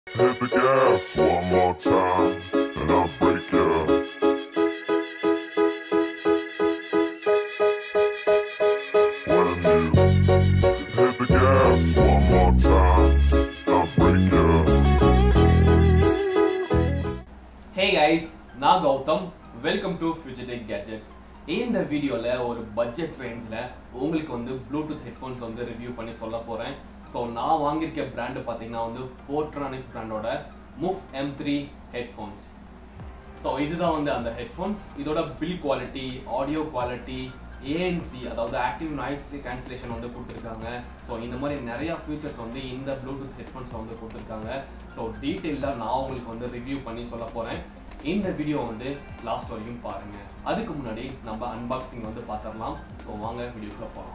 Hit the gas one more time, and I'll break ya. When you hit the gas one more time, I'll break ya. Hey guys நான் Gautham welcome to Futuretech gadgets இந்த வீடியோவில் ஒரு budget ரேஞ்சில் உங்களுக்கு வந்து Bluetooth headphones வந்து review பண்ணி சொல்ல போகிறேன் ஸோ நான் வாங்கியிருக்க பிராண்டு பார்த்தீங்கன்னா வந்து போர்ட்ரானிக்ஸ் பிராண்டோட Muff M three headphones so இதுதான் வந்து அந்த ஹெட்ஃபோன்ஸ் இதோட build quality audio quality ANC அதாவது ஆக்டிவ் நாய்ஸ் கேன்சலேஷன் வந்து கொடுத்துருக்காங்க ஸோ இந்த மாதிரி நிறைய ஃபீச்சர்ஸ் வந்து இந்த ப்ளூடூத் ஹெட்ஃபோன்ஸ் வந்து கொடுத்துருக்காங்க ஸோ டீட்டெயிலாக நான் உங்களுக்கு வந்து ரிவ்யூ பண்ணி சொல்ல போகிறேன் இந்த வீடியோ வந்து லாஸ்ட் வரைக்கும் பாருங்க அதுக்கு முன்னாடி நம்ம அன்பாக்சிங் வந்து பார்த்துடலாம் ஸோ வாங்க வீடியோக்குள்ள போகலாம்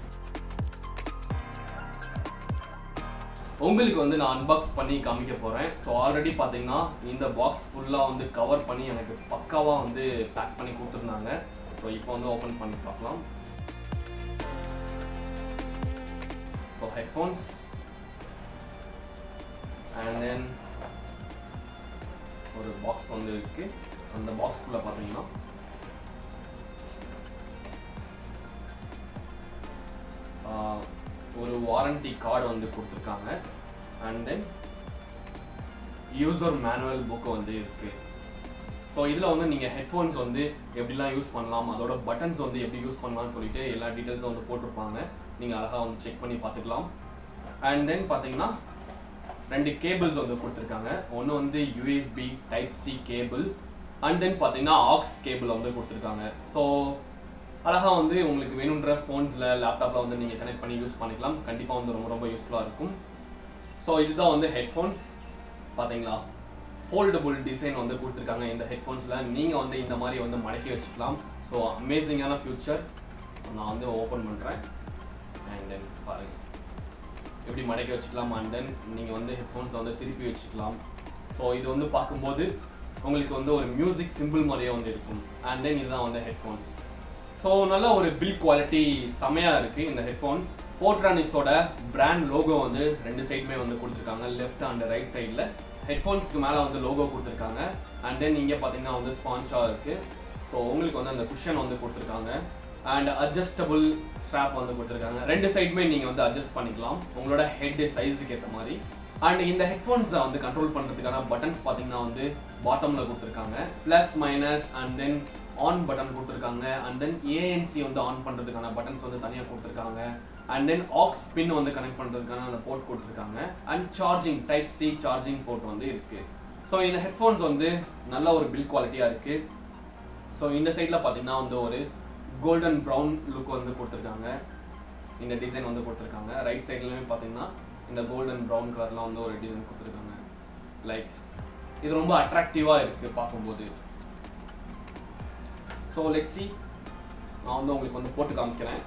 உங்களுக்கு வந்து நான் அன்பாக்ஸ் பண்ணி காமிக்க போறேன் ஸோ ஆல்ரெடி பார்த்தீங்கன்னா இந்த பாக்ஸ் ஃபுல்லாக வந்து கவர் பண்ணி எனக்கு பக்காவாக வந்து பேக் பண்ணி கொடுத்துருந்தாங்க ஸோ இப்போ வந்து ஓப்பன் பண்ணி பார்க்கலாம் ஸோ ஹெட்ஃபோன்ஸ் அண்ட் தென் ஒரு பாக்ஸ் வந்து இருக்கு அந்த பாக்ஸ்குள்ள பார்த்தீங்கன்னா ஆஹ், ஒரு வாரண்டி கார்டு வந்து கொடுத்துருக்காங்க and then user manual book வந்து இருக்கு ஸோ இதில் வந்து நீங்கள் ஹெட்ஃபோன்ஸ் வந்து எப்படிலாம் யூஸ் பண்ணலாம் அதோட பட்டன்ஸ் வந்து எப்படி யூஸ் பண்ணலாம்னு சொல்லிட்டு எல்லா டீட்டெயில்ஸும் வந்து போட்டிருப்பாங்க நீங்கள் அழகாக வந்து செக் பண்ணி பார்த்துக்கலாம் அண்ட் தென் பார்த்தீங்கன்னா ரெண்டு கேபிள்ஸ் வந்து கொடுத்துருக்காங்க ஒன்று வந்து USB type C cable and then பார்த்தீங்கன்னா ஆக்ஸ் கேபிள் வந்து கொடுத்துருக்காங்க ஸோ அழகாக வந்து உங்களுக்கு வேணுன்ற ஃபோன்ஸில் லேப்டாப்பில் வந்து நீங்கள் கனெக்ட் பண்ணி யூஸ் பண்ணிக்கலாம் கண்டிப்பாக வந்து ரொம்ப ரொம்ப யூஸ்ஃபுல்லாக இருக்கும் ஸோ இதுதான் வந்து ஹெட்ஃபோன்ஸ் பார்த்தீங்களா ஃபோல்டபுள் டிசைன் வந்து கொடுத்துருக்காங்க இந்த ஹெட்ஃபோன்ஸில் நீங்கள் வந்து இந்த மாதிரி வந்து மடக்கி வச்சுக்கலாம் ஸோ அமேசிங்கான ஃபியூச்சர் நான் வந்து ஓப்பன் பண்ணுறேன் அண்ட் தென் பாருங்கள் எப்படி மடக்கி வச்சுக்கலாம் அண்ட் தென் நீங்கள் வந்து ஹெட்ஃபோன்ஸை வந்து திருப்பி வச்சுக்கலாம் ஸோ இது வந்து பார்க்கும்போது உங்களுக்கு வந்து ஒரு மியூசிக் சிம்பிள் மாதிரியே வந்து இருக்கும் அண்ட் தென் இதுதான் வந்து ஹெட்ஃபோன்ஸ் ஸோ நல்ல ஒரு பில் குவாலிட்டி செமையாக இருக்குது இந்த ஹெட்ஃபோன்ஸ் போர்ட்ரானிக்ஸோட பிராண்ட் லோகோ வந்து ரெண்டு சைடுமே வந்து கொடுத்துருக்காங்க லெஃப்ட் அண்ட் ரைட் சைடில் ஹெட்ஃபோன்ஸ்க்கு மேலே வந்து லோகோ கொடுத்துருக்காங்க அண்ட் தென் இங்கே பார்த்தீங்கன்னா வந்து ஸ்பான்ச்சாக இருக்குது ஸோ உங்களுக்கு வந்து அந்த குஷன் வந்து கொடுத்துருக்காங்க அண்ட் அட்ஜஸ்டபுள் ஸ்ட்ராப் வந்து கொடுத்துருக்காங்க ரெண்டு சைடுமே நீங்கள் வந்து அட்ஜஸ்ட் பண்ணிக்கலாம் உங்களோட ஹெட் சைஸுக்கு ஏற்ற மாதிரி அண்ட் இந்த ஹெட்ஃபோன்ஸை வந்து கண்ட்ரோல் பண்ணுறதுக்கான பட்டன்ஸ் பார்த்தீங்கன்னா வந்து பாட்டமில் கொடுத்துருக்காங்க plus minus and then on button கொடுத்துருக்காங்க அண்ட் தென் ஏஎன்சி வந்து ஆன் பண்ணுறதுக்கான பட்டன்ஸ் வந்து தனியாக கொடுத்துருக்காங்க அண்ட் தென் ஆக்ஸ் பின் வந்து கனெக்ட் பண்ணுறதுக்கான அந்த போர்ட் கொடுத்துருக்காங்க and charging type C charging port வந்து இருக்கு ஸோ இந்த ஹெட்ஃபோன்ஸ் வந்து நல்ல ஒரு பில் குவாலிட்டியாக இருக்கு ஸோ இந்த சைடில் பார்த்தீங்கன்னா வந்து ஒரு கோல்டன் ப்ரௌன் லுக் வந்து கொடுத்துருக்காங்க இந்த டிசைன் வந்து கொடுத்துருக்காங்க ரைட் சைட்லையுமே பார்த்தீங்கன்னா இந்த கோல்டன் ப்ரௌன் கலர்லாம் வந்து ஒரு டிசைன் கொடுத்துருக்காங்க லைக் இது ரொம்ப அட்ராக்டிவாக இருக்குது பார்க்கும்போது ஸோ லெட் சி நான் வந்து உங்களுக்கு வந்து போட்டு காமிக்கிறேன்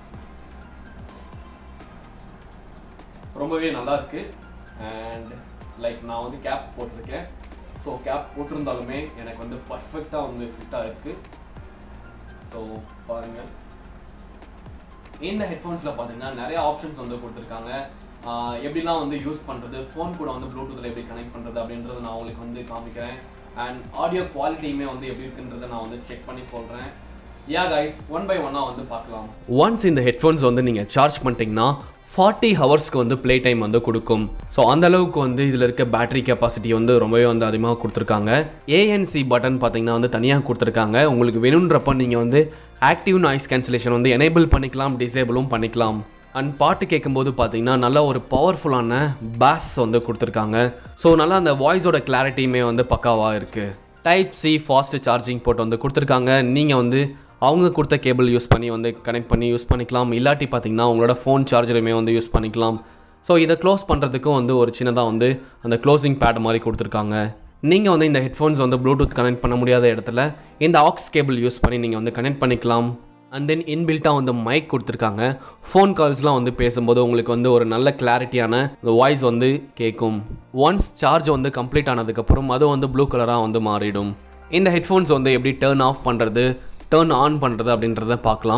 ரொம்பவே நல்லா இருக்கு அண்ட் லைக் நான் வந்து கேப் போட்டிருக்கேன் ஸோ கேப் போட்டிருந்தாலுமே எனக்கு வந்து பர்ஃபெக்டாக வந்து ஃபிட்டாக இருக்கு ஸோ பாருங்க இந்த ஹெட்ஃபோன்ஸில் பார்த்தீங்கன்னா நிறைய ஆப்ஷன்ஸ் வந்து கொடுத்துருக்காங்க ஆஹ் எப்படிலாம் வந்து யூஸ் பண்ணுறது ஃபோன் கூட வந்து ப்ளூடூத்தில் எப்படி கனெக்ட் பண்ணுறது அப்படின்றத நான் உங்களுக்கு வந்து காமிக்கிறேன் அண்ட் ஆடியோ குவாலிட்டியுமே வந்து எப்படி இருக்குன்றதை நான் வந்து செக் பண்ணி சொல்கிறேன் யா கைஸ் ஒன் பை ஒன்னாக வந்து பார்க்கலாம் ஒன்ஸ் இந்த ஹெட்ஃபோன்ஸ் வந்து நீங்கள் சார்ஜ் பண்ணிட்டீங்கன்னா ஃபார்ட்டி ஹவர்ஸ்க்கு வந்து ப்ளே டைம் வந்து கொடுக்கும் ஸோ அந்த அளவுக்கு வந்து இதில் இருக்க பேட்டரி கெப்பாசிட்டி வந்து ரொம்பவே வந்து அதிகமாக கொடுத்துருக்காங்க ஏஎன்சி பட்டன் பார்த்தீங்கன்னா வந்து தனியாக கொடுத்துருக்காங்க உங்களுக்கு வேணுன்றப்ப நீங்கள் வந்து ஆக்டிவ் நாய்ஸ் கேன்சலேஷன் வந்து எனேபிள் பண்ணிக்கலாம் டிசேபிளும் பண்ணிக்கலாம் அண்ட் பாட்டு கேட்கும்போது பார்த்தீங்கன்னா நல்ல ஒரு பவர்ஃபுல்லான பேஸ் வந்து கொடுத்துருக்காங்க ஸோ நல்லா அந்த வாய்ஸோட கிளாரிட்டியுமே வந்து பக்காவாக இருக்குது type C fast charging port வந்து கொடுத்துருக்காங்க நீங்கள் வந்து அவங்க கொடுத்த கேபிள் யூஸ் பண்ணி வந்து கனெக்ட் பண்ணி யூஸ் பண்ணிக்கலாம் இல்லாட்டி பார்த்தீங்கன்னா உங்களோட ஃபோன் சார்ஜருமே வந்து யூஸ் பண்ணிக்கலாம் ஸோ இதை க்ளோஸ் பண்ணுறதுக்கும் வந்து ஒரு சின்னதாக வந்து அந்த க்ளோசிங் பேட் மாதிரி கொடுத்துருக்காங்க நீங்கள் வந்து இந்த ஹெட்ஃபோன்ஸ் வந்து ப்ளூடூத் கனெக்ட் பண்ண முடியாத இடத்துல இந்த ஆக்ஸ் கேபிள் யூஸ் பண்ணி நீங்கள் வந்து கனெக்ட் பண்ணிக்கலாம் அண்ட் தென் இன்பில்ட்டாக வந்து மைக் கொடுத்துருக்காங்க ஃபோன் கால்ஸ்லாம் வந்து பேசும்போது உங்களுக்கு வந்து ஒரு நல்ல கிளாரிட்டியான வாய்ஸ் வந்து கேட்கும் ஒன்ஸ் சார்ஜ் வந்து கம்ப்ளீட் ஆனதுக்கப்புறம் அது வந்து ப்ளூ கலராக வந்து மாறிடும் இந்த ஹெட்ஃபோன்ஸ் வந்து எப்படி டேர்ன் ஆஃப் பண்ணுறது டேர்ன் ஆன் பண்ணுறது அப்படின்றத பார்க்கலாம்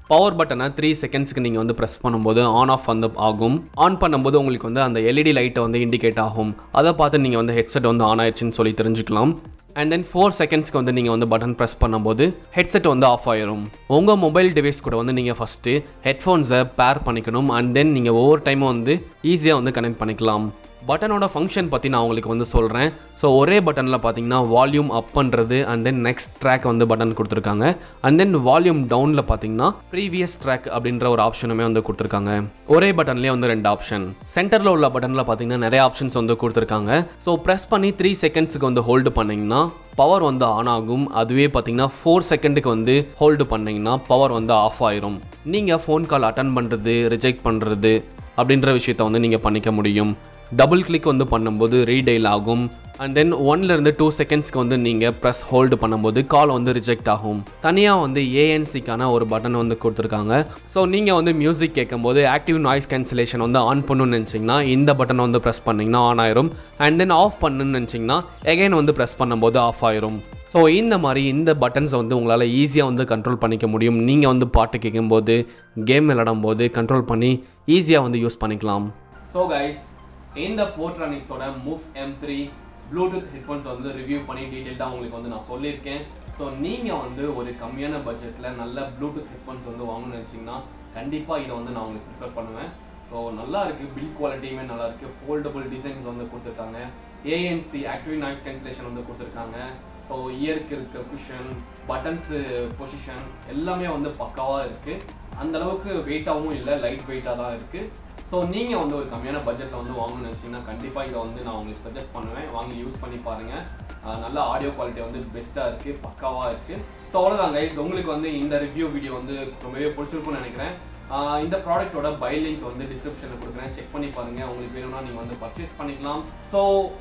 பவர் பட்டனை த்ரீ செகண்ட்ஸ்க்கு நீங்கள் வந்து ப்ரெஸ் பண்ணும்போது ஆன் ஆஃப் வந்து ஆகும் ஆன் பண்ணும்போது உங்களுக்கு வந்து அந்த எல்இடி லைட்டை வந்து இண்டிகேட் ஆகும் அதை பார்த்து நீங்கள் வந்து ஹெட்செட் வந்து ஆன் ஆயிடுச்சுன்னு சொல்லி தெரிஞ்சுக்கலாம் அண்ட் தென் ஃபோர் செகண்ட்ஸ்க்கு வந்து நீங்கள் வந்து பட்டன் ப்ரெஸ் பண்ணும்போது ஹெட்செட் வந்து ஆஃப் ஆயிரும் உங்கள் மொபைல் டிவைஸ் கூட வந்து நீங்கள் ஃபஸ்ட்டு ஹெட்ஃபோன்ஸை பேர் பண்ணிக்கணும் அண்ட் தென் நீங்கள் ஒவ்வொரு டைமும் வந்து ஈஸியாக வந்து கனெக்ட் பண்ணிக்கலாம் பட்டனோட ஃபங்க்ஷன் பற்றி நான் உங்களுக்கு வந்து சொல்கிறேன் ஸோ ஒரே பட்டனில் பார்த்தீங்கன்னா வால்யூம் அப் பண்ணுறது அண்ட் தென் நெக்ஸ்ட் ட்ராக் வந்து பட்டன் கொடுத்துருக்காங்க அண்ட் தென் வால்யூம் டவுனில் பார்த்தீங்கன்னா ப்ரீவியஸ் ட்ராக் அப்படின்ற ஒரு ஆப்ஷனுமே வந்து கொடுத்துருக்காங்க ஒரே பட்டன்லேயே வந்து ரெண்டு ஆப்ஷன் சென்டரில் உள்ள பட்டனில் பார்த்தீங்கன்னா நிறைய ஆப்ஷன்ஸ் வந்து கொடுத்துருக்காங்க ஸோ ப்ரெஸ் பண்ணி த்ரீ செகண்ட்ஸுக்கு வந்து ஹோல்டு பண்ணிங்கன்னா பவர் வந்து ஆன் ஆகும் அதுவே பார்த்தீங்கன்னா ஃபோர் செகண்டுக்கு வந்து ஹோல்டு பண்ணிங்கன்னா பவர் வந்து ஆஃப் ஆயிரும் நீங்கள் ஃபோன் கால் அட்டன் பண்ணுறது ரிஜெக்ட் பண்ணுறது அப்படின்ற விஷயத்த வந்து நீங்கள் பண்ணிக்க முடியும் டபுள் கிளிக் வந்து பண்ணும்போது ரீடைல் ஆகும் அண்ட் தென் ஒன்லேருந்து டூ செகண்ட்ஸ்க்கு வந்து நீங்கள் ப்ரெஸ் ஹோல்டு பண்ணும்போது கால் வந்து ரிஜெக்ட் ஆகும் தனியாக வந்து ஏஎன்சிக்கான ஒரு பட்டன் வந்து கொடுத்துருக்காங்க ஸோ நீங்கள் வந்து மியூசிக் கேட்கும்போது ஆக்டிவ் நாய்ஸ் கேன்சலேஷன் வந்து ஆன் பண்ணணும்னு நினச்சிங்கன்னா இந்த பட்டன் வந்து ப்ரெஸ் பண்ணிங்கன்னா ஆன் ஆயிரும் அண்ட் தென் ஆஃப் பண்ணணும்னு நினச்சிங்கன்னா எகைன் வந்து ப்ரெஸ் பண்ணும்போது ஆஃப் ஆயிரும் ஸோ இந்த மாதிரி இந்த பட்டன்ஸை வந்து உங்களால் ஈஸியாக வந்து கண்ட்ரோல் பண்ணிக்க முடியும் நீங்கள் வந்து பாட்டு கேட்கும்போது கேம் விளையாடும் போது கண்ட்ரோல் பண்ணி ஈஸியாக வந்து யூஸ் பண்ணிக்கலாம் ஸோ கைஸ் இந்த போர்ட்ரானிக்ஸோட move M three Bluetooth headphones வந்து ரிவ்யூ பண்ணி டீட்டெயில்டாக உங்களுக்கு வந்து நான் சொல்லியிருக்கேன் ஸோ நீங்கள் வந்து ஒரு கம்மியான பட்ஜெட்டில் நல்ல ப்ளூடூத் ஹெட்ஃபோன்ஸ் வந்து வாங்கணும்னு நினச்சிங்கன்னா கண்டிப்பாக இதை வந்து நான் உங்களுக்கு ப்ரிஃபர் பண்ணுவேன் ஸோ நல்லா இருக்குது பில் குவாலிட்டியுமே நல்லா இருக்குது ஃபோல்டபுள் டிசைன்ஸ் வந்து கொடுத்துருக்காங்க ஏஎன்சி ஆக்டிவ் நாய்ஸ் கேன்சலேஷன் வந்து கொடுத்துருக்காங்க ஸோ இயருக்கு இருக்க குஷன் பட்டன்ஸு பொசிஷன் எல்லாமே வந்து பக்காவாக இருக்குது அந்த அளவுக்கு வெயிட்டாகவும் இல்லை லைட் வெயிட்டாக தான் இருக்குது ஸோ நீங்கள் வந்து ஒரு கம்மியான பட்ஜெட்டில் வந்து வாங்கணும்னு நினச்சிங்கன்னா கண்டிப்பாக இதை வந்து நான் உங்களுக்கு சஜஸ்ட் பண்ணுவேன் வாங்கி யூஸ் பண்ணி பாருங்கள் ஆஹ் நல்ல ஆடியோ குவாலிட்டி வந்து பெஸ்ட்டாக இருக்குது பக்காவாக இருக்குது ஸோ அவ்வளோதான் கைஸ் உங்களுக்கு வந்து இந்த ரிவ்யூ வீடியோ வந்து ரொம்பவே பிடிச்சிருக்கும்னு நினைக்கிறேன் ஆஹ் இந்த ப்ராடக்ட்டோட பை லிங்க் வந்து டிஸ்கிரிப்ஷனில் கொடுக்குறேன் செக் பண்ணி பாருங்கள் உங்களுக்கு வேணும்னா நீங்கள் வந்து பர்ச்சேஸ் பண்ணிக்கலாம் ஸோ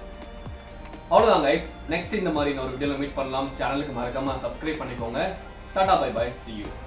அவ்வளோதான் கைஸ் நெக்ஸ்ட் இந்த மாதிரி ஒரு வீடியோவில் மீட் பண்ணலாம் சேனலுக்கு மறக்காமல் சப்ஸ்கிரைப் பண்ணிக்கோங்க tata bye bye see you